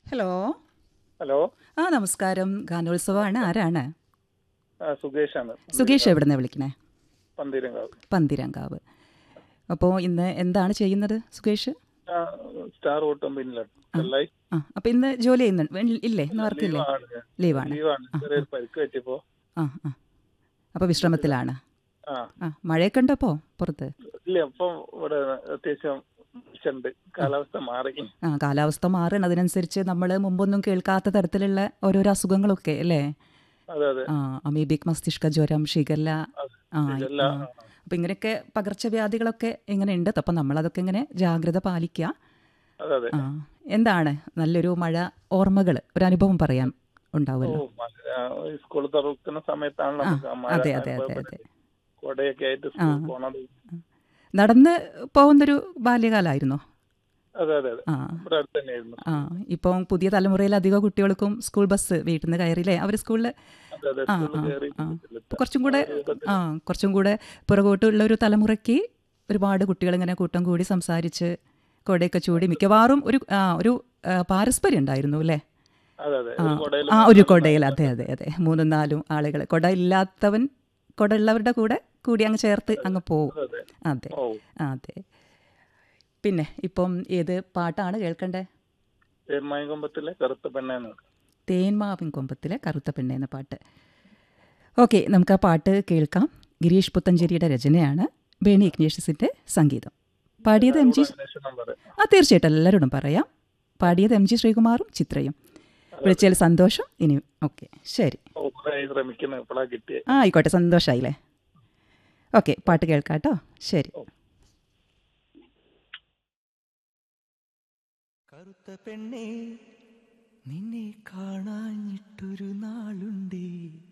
Hello hello ആ നമസ്കാരം ഗാനോത്സവമാണ് ആരാണ് ആ, സുകേഷാണ് സുകേഷ് എവിടുന്ന വിളിക്കണേ പന്തീരങ്കാവ് പന്തിരങ്കാവ് അപ്പോൾ ഇന്ന് എന്താണ് ചെയ്യുന്നത് സുകേഷ് ആ, സ്റ്റാർ ഓട്ടം പിന്നിലാണ് ചെല്ലായി ആ അപ്പോൾ ഇന്ന് ജോലി ചെയ്യുന്നുണ്ട് വെ- ഇല്ലേ ഇന്ന് വർക്കില്ലേ ലീവാണ് ലീവാണ് ലീവാണ് ചെറിയൊരു പരിക്ക് പറ്റിയപ്പോ ആ ആ അപ്പോൾ വിശ്രമത്തിലാണ് ആ ആ മഴയൊക്കെ ഉണ്ടോ അപ്പോൾ പുറത്ത് ഇല്ല അപ്പം ഇവിടെ അത്യാവശ്യം ഉണ്ട് കാലാവസ്ഥ മാറി ആ കാലാവസ്ഥ മാറണം അതിനനുസരിച്ച് നമ്മൾ മുമ്പൊന്നും കേൾക്കാത്ത തരത്തിലുള്ള ഓരോരോ അസുഖങ്ങളൊക്കെ അല്ലേ അതെ അതെ ആ അമീബിക് മസ്തിഷ്ക ജ്വരം ഷിഗല്ല ആ ഇതല്ല ആ. അപ്പം ഇങ്ങനെയൊക്കെ പകർച്ചവ്യാധികളൊക്കെ ഇങ്ങനെ ഉണ്ട് അപ്പം നമ്മളതൊക്കെ ഇങ്ങനെ ജാഗ്രത പാലിക്കുക അതെ അതെ ആ എന്താണ് നല്ലൊരു മഴ ഓർമ്മകൾ ഒരു അനുഭവം പറയാൻ ഓ ഉണ്ടാവുമല്ലോ സ്കൂൾ തുറക്കുന്ന സമയത്താണല്ലോ ആ, നമുക്ക് ആ മഴ അതെ, അതെ, അതെ, അനുഭവപ്പെട്ടത്. കൊടയൊക്കെ ആയിട്ട് സ്കൂൾ പോണത് നടന്ന് പോകുന്നൊരു ബാല്യകാലമായിരുന്നോ അതെ അതെ അതെ ആ ഇവിടെ അടുത്ത് തന്നെയായിരുന്നു ആ ഇപ്പം പുതിയ തലമുറയിൽ അധികം കുട്ടികൾക്കും സ്കൂൾ ബസ് വീട്ടിൽ നിന്ന് കയറിയില്ലേ അവർ സ്കൂളിൽ അതെ അതെ ആ സ്കൂളിൽ ആ കയറി ആ ഇപ്പൊ കുറച്ചും കൂടെ ആ കുറച്ചും കൂടെ പുറകോട്ടുള്ള ഒരു തലമുറയ്ക്ക് ഒരുപാട് കുട്ടികൾ ഇങ്ങനെ കൂട്ടം കൂടി സംസാരിച്ച് കൊടയൊക്കെ ചൂടി മിക്കവാറും ഒരു ആ ഒരു ആ, പാരസ്പര്യം ഉണ്ടായിരുന്നു അല്ലേ അതെ അതെ ആ ഒരു കൊടയിൽ ആ ഒരു കൊടയിൽ അതെ അതെ അതെ മൂന്നും നാലും ആളുകൾ കൊട ഇല്ലാത്തവൻ കൊട ഉള്ളവരുടെ കൂടെ കൂടി അങ്ങ് ചേർത്ത് അങ്ങ് പോവും അതെ അതെ ഓ അതെ പിന്നെ ഇപ്പം ഏത് പാട്ടാണ് കേൾക്കണ്ടേ തേന്മായകൊമ്പത്തിലെ കറുത്ത പെണ്ണേന്ന് തേന്മാവിൻ കൊമ്പത്തിലെ കറുത്ത പെണ്ണ എന്ന പാട്ട് ഓക്കെ നമുക്ക് ആ പാട്ട് കേൾക്കാം ഗിരീഷ് പുത്തഞ്ചേരിയുടെ രചനയാണ് ബേണി ഇഗ്നേഷ്യസിൻ്റെ സംഗീതം പാടിയത് എം ജി അന്വേഷണം പറയാം ആ തീർച്ചയായിട്ടും എല്ലാവരോടും പറയാം പാടിയത് എം ജി ശ്രീകുമാറും ചിത്രയും വിളിച്ചതിൽ സന്തോഷം ഇനി ഓക്കെ ശരി ഓ കുറെ ശ്രമിക്കുന്നു ഇപ്പോഴാ കിട്ടിയേ ആ ആയിക്കോട്ടെ സന്തോഷമായില്ലേ ഓക്കെ പാട്ട് കേൾക്കാം കേട്ടോ ശരി കറുത്ത പെണ്ണേ നിന്നെ കാണാഞ്ഞിട്ടൊരു നാളുണ്ടേ